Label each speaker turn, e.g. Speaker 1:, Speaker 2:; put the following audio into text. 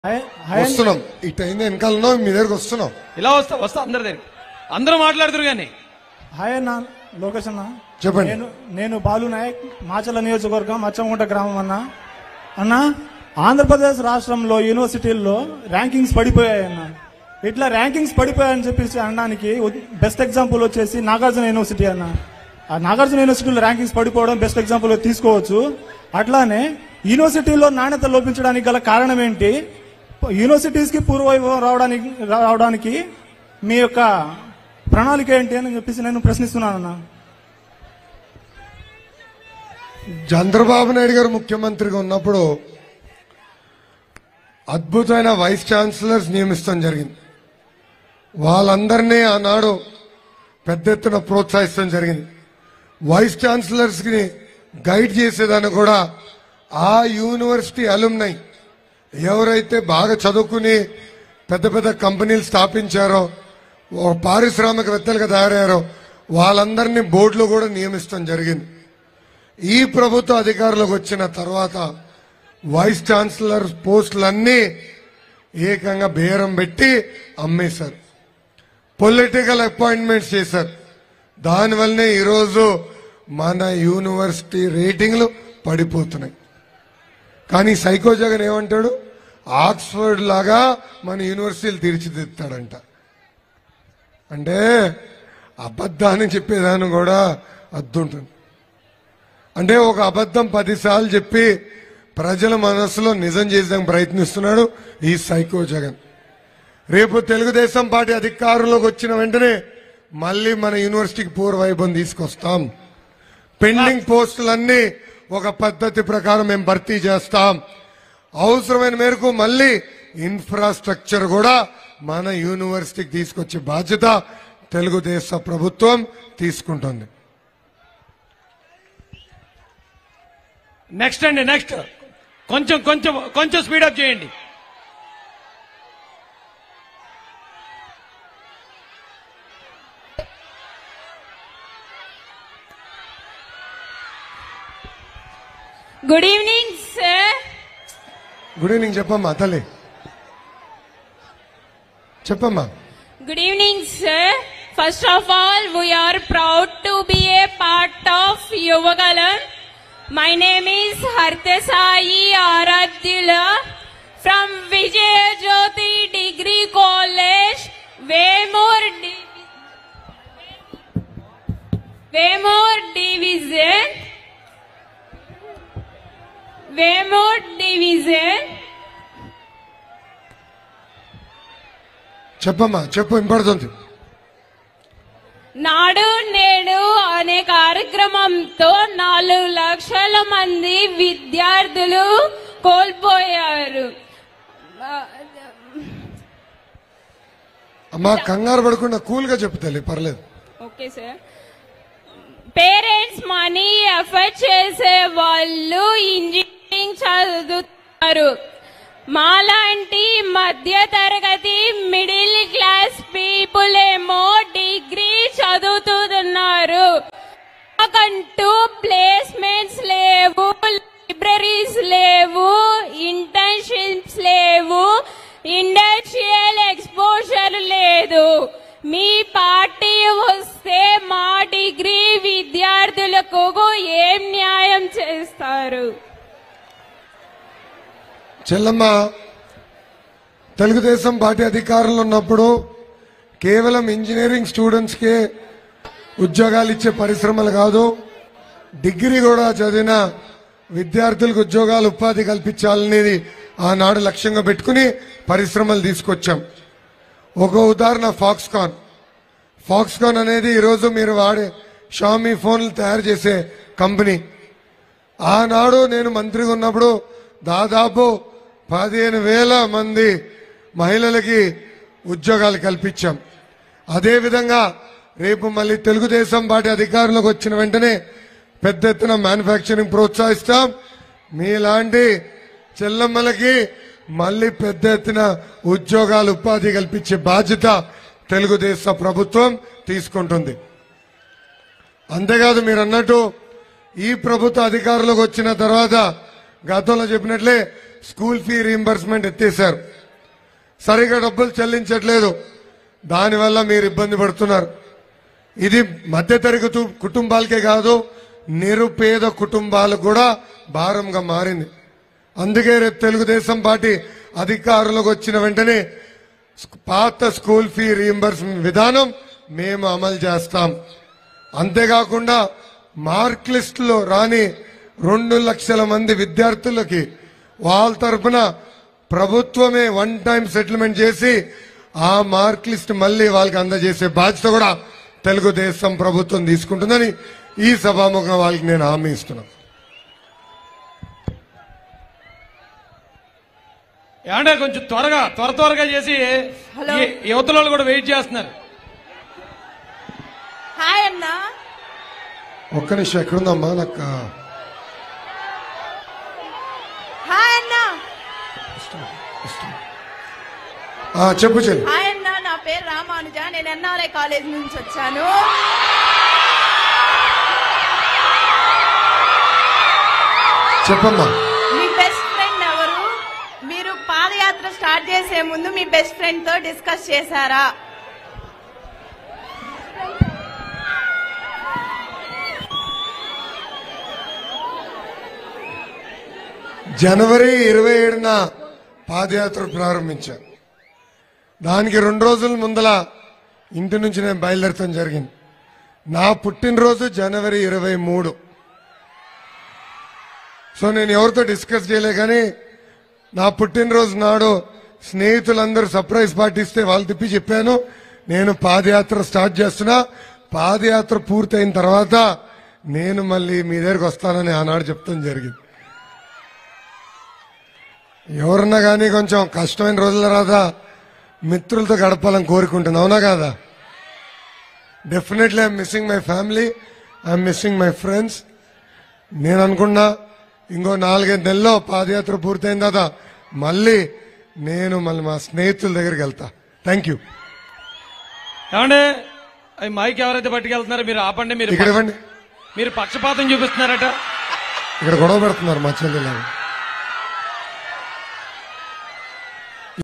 Speaker 1: Hi hi
Speaker 2: వస్తున్నాం ఇటు అయింది వెనకాల ఉన్నాం మీ దగ్గరకు వస్తున్నాం
Speaker 3: ఇలా వస్తా వస్తా అందరి దగ్గర అందరూ మాట్లాడుతురు కానీ
Speaker 1: హాయ్ అన్న లోకేష్ అన్న
Speaker 2: చెప్పండి.
Speaker 1: నేను నేను బాలు నాయక్ మాచల నియోజకవర్గం మచ్చంగుంట గ్రామం అన్న అన్న ఆంధ్రప్రదేశ్ రాష్ట్రంలో యూనివర్సిటీల్లో ర్యాంకింగ్స్ పడిపోయాయి అన్న ఇట్లా ర్యాంకింగ్స్ పడిపోయాయని చెప్పేసి అనడానికి బెస్ట్ ఎగ్జాంపుల్ వచ్చేసి నాగార్జున యూనివర్సిటీ అన్న ఆ నాగార్జున యూనివర్సిటీలో ర్యాంకింగ్స్ పడిపోవడం బెస్ట్ ఎగ్జాంపుల్ తీసుకోవచ్చు అట్లానే యూనివర్సిటీలో నాణ్యత లోపించడానికి గల కారణం ఏంటి యూనివర్సిటీస్ కి పూర్వవైభవం రావడానికి రావడానికి మీ యొక్క ప్రణాళిక ఏంటి అని చెప్పేసి నేను ప్రశ్నిస్తున్నానన్నా
Speaker 2: చంద్రబాబు నాయుడు గారు ముఖ్యమంత్రిగా ఉన్నప్పుడు అద్భుతమైన వైస్ ఛాన్సలర్స్ నియమిస్తాం జరిగింది వాళ్ళందరినీ ఆనాడు పెద్ద ఎత్తున ప్రోత్సహిస్తాం జరిగింది వైస్ ఛాన్సలర్స్ కి గైడ్ చేసేదాన్ని కూడా ఆ యూనివర్సిటీ అలుమ్నై ఎవరైతే బాగా చదువుకుని పెద్ద పెద్ద కంపెనీలు స్థాపించారో ఓ పారిశ్రామికవేత్తలుగా తయారయ్యారో వాళ్ళందరినీ బోర్డులో కూడా నియమిస్తాం జరిగింది ఈ ప్రభుత్వ అధికారులకు వచ్చిన తర్వాత వైస్ ఛాన్సలర్ పోస్టులన్నీ ఏకంగా బేరం పెట్టి అమ్మేశారు పొలిటికల్ అపాయింట్మెంట్స్ చేశారు దానివల్లనే ఈరోజు మన యూనివర్సిటీ రేటింగ్లు పడిపోతున్నాయి కానీ సైకో జగన్ ఏమంటాడు ఆక్స్ఫర్డ్ లాగా మన యూనివర్సిటీలు తీర్చిదిద్దుతాడంట అంటే అబద్ధాన్ని చెప్పేదాన్ని కూడా అద్దుంటుంది అంటే ఒక అబద్ధం పదిసార్లు చెప్పి ప్రజల మనసులో నిజం చేసేందుకు ప్రయత్నిస్తున్నాడు ఈ సైకో జగన్ రేపు తెలుగుదేశం పార్టీ అధికారంలోకి వచ్చిన వెంటనే మళ్ళీ మన యూనివర్సిటీకి పూర్వవైభవం తీసుకొస్తాం పెండింగ్ పోస్టులన్నీ ఒక పద్ధతి ప్రకారం మేము భర్తీ చేస్తాం అవసరమైన మేరకు మళ్ళీ ఇన్ఫ్రాస్ట్రక్చర్ కూడా మన యూనివర్సిటీకి తీసుకొచ్చే బాధ్యత తెలుగుదేశం ప్రభుత్వం తీసుకుంటుంది
Speaker 3: నెక్స్ట్ అండి నెక్స్ట్ కొంచెం కొంచెం కొంచెం స్పీడప్ చేయండి
Speaker 4: Good evening, sir.
Speaker 2: Good evening చెప్పమ్మా తల్లి చెప్పమ్మా
Speaker 4: Good evening, sir. First of all, we are proud to be a part of Yuvagalam. My name is Hartesai Aradyula from Vijay Jyoti Degree College, Waymore, Di- Waymore Division. Waymore Division.
Speaker 2: చెప్పమ్మా చెప్పు వినపడుతుంది
Speaker 4: నాడు నేడు అనే కార్యక్రమంతో నాలుగు లక్షల మంది విద్యార్థులు కోల్పోయారు
Speaker 2: అమ్మా కంగారు పడకుండా కూల్ గా చెప్పు తల్లి పర్లేదు
Speaker 4: okay sir parents money effort చేసే వాళ్ళు ఇంజనీరింగ్ చదువుతారు మాలాంటి మధ్య తరగతి మిడిల్ క్లాస్ పీపుల్ ఏమో డిగ్రీ చదువుతున్నారు మాకంటూ ప్లేస్మెంట్స్ లేవు లైబ్రరీస్ లేవు ఇంటర్న్షిప్స్ లేవు ఇండస్ట్రియల్ ఎక్స్పోజర్ లేదు మీ పార్టీ వస్తే మా డిగ్రీ విద్యార్థులకు ఏం న్యాయం చేస్తారు
Speaker 2: చెల్లమ్మ తెలుగుదేశం పార్టీ అధికారంలో ఉన్నప్పుడు కేవలం ఇంజనీరింగ్ స్టూడెంట్స్ కే ఉద్యోగాలు ఇచ్చే పరిశ్రమలు కాదు డిగ్రీ కూడా చదివిన విద్యార్థులకు ఉద్యోగాలు ఉపాధి కల్పించాలనేది ఆనాడు లక్ష్యంగా పెట్టుకుని పరిశ్రమలు తీసుకొచ్చాం ఒక ఉదాహరణ ఫాక్స్కాన్ ఫాక్స్కాన్ అనేది ఈరోజు మీరు వాడే షామీ ఫోన్లు తయారు చేసే కంపెనీ ఆనాడు నేను మంత్రిగా ఉన్నప్పుడు దాదాపు పదిహేను వేల మంది మహిళలకి ఉద్యోగాలు కల్పించాం అదేవిధంగా రేపు మళ్ళీ తెలుగుదేశం పార్టీ అధికారంలోకి వచ్చిన వెంటనే పెద్ద ఎత్తున మ్యానుఫ్యాక్చరింగ్ ప్రోత్సహిస్తాం మీలాంటి చెల్లమ్మలకి మళ్ళీ పెద్ద ఎత్తున ఉద్యోగాలు ఉపాధి కల్పించే బాధ్యత తెలుగుదేశం ప్రభుత్వం తీసుకుంటుంది అంతేకాదు మీరు అన్నట్టు ఈ ప్రభుత్వ అధికారంలోకి వచ్చిన తర్వాత గతంలో చెప్పినట్లే స్కూల్ ఫీ రీంబర్స్మెంట్ ఎత్తేశారు సరిగా డబ్బులు చెల్లించట్లేదు దానివల్ల మీరు ఇబ్బంది పడుతున్నారు ఇది మధ్యతరగతి కుటుంబాలకే కాదు నిరుపేద కుటుంబాలకు కూడా భారంగా మారింది అందుకే రేపు తెలుగుదేశం పార్టీ అధికారంలోకి వచ్చిన వెంటనే పాత స్కూల్ ఫీ రీఎంబర్స్మెంట్ విధానం మేము అమలు చేస్తాం అంతేకాకుండా మార్క్ లిస్టులో రాని రెండు లక్షల మంది విద్యార్థులకి వాళ్ళ తరపున ప్రభుత్వమే వన్ టైం సెటిల్మెంట్ చేసి ఆ మార్క్ లిస్ట్ మళ్ళీ వాళ్ళకి అందజేసే బాధ్యత కూడా తెలుగుదేశం ప్రభుత్వం తీసుకుంటుందని ఈ సభాముఖం వాళ్ళకి నేను హామీ ఇస్తున్నాను
Speaker 3: ఏమంటే కొంచెం త్వరగా త్వర త్వరగా చేసి
Speaker 4: హలో.
Speaker 3: ఈ యువతల వాళ్ళు కూడా వెయిట్ చేస్తున్నారు
Speaker 4: హాయ్ అన్నా
Speaker 2: ఒక్క నిమిషం ఎక్కడుందమ్మా నాకు
Speaker 4: హాయ్ అన్నా
Speaker 2: ఆ, చెప్పు చెల్లి
Speaker 4: హాయ్ అన్నా నా పేరు రామానుజ నేను ఎన్ఆర్ఐ కాలేజ్ నుంచి వచ్చాను
Speaker 2: చెప్పమ్మా
Speaker 4: మీ బెస్ట్ ఫ్రెండ్ ఎవరు మీరు పాదయాత్ర స్టార్ట్ చేసే ముందు మీ బెస్ట్ ఫ్రెండ్ తో డిస్కస్ చేశారా
Speaker 2: జనవరి ఇరవై ఏడున పాదయాత్ర ప్రారంభించాను దానికి రెండు రోజుల ముందల ఇంటి నుంచి నేను బయలుదేరటం జరిగింది నా పుట్టినరోజు జనవరి ఇరవై మూడు సో నేను ఎవరితో డిస్కస్ చేయలే కానీ నా పుట్టినరోజు నాడు స్నేహితులందరూ సర్ప్రైజ్ పార్టీ ఇస్తే వాళ్ళు తిప్పి చెప్పాను నేను పాదయాత్ర స్టార్ట్ చేస్తున్నా పాదయాత్ర పూర్తయిన తర్వాత నేను మళ్ళీ మీ దగ్గరకు వస్తానని ఆనాడు చెప్తాం జరిగింది ఎవరన్నా కానీ కొంచెం కష్టమైన రోజుల తర్వాత మిత్రులతో గడపాలని కోరుకుంటుంది అవునా కాదా definitely I'm missing my family I'm missing my friends నేను అనుకున్నా ఇంకో నాలుగైదు నెలల్లో పాదయాత్ర పూర్తయిన తర్వాత మళ్ళీ నేను మళ్ళీ మా స్నేహితుల దగ్గరికి వెళ్తా థ్యాంక్ యూ
Speaker 3: ఏమంటే అవి మైక్ ఎవరైతే పట్టుకెళ్తున్నారో మీరు ఆపండి మీరు
Speaker 2: ఇక్కడ ఇవ్వండి
Speaker 3: మీరు పక్షపాతం చూపిస్తున్నారట
Speaker 2: ఇక్కడ గొడవ పెడుతున్నారు మా చెల్లెలు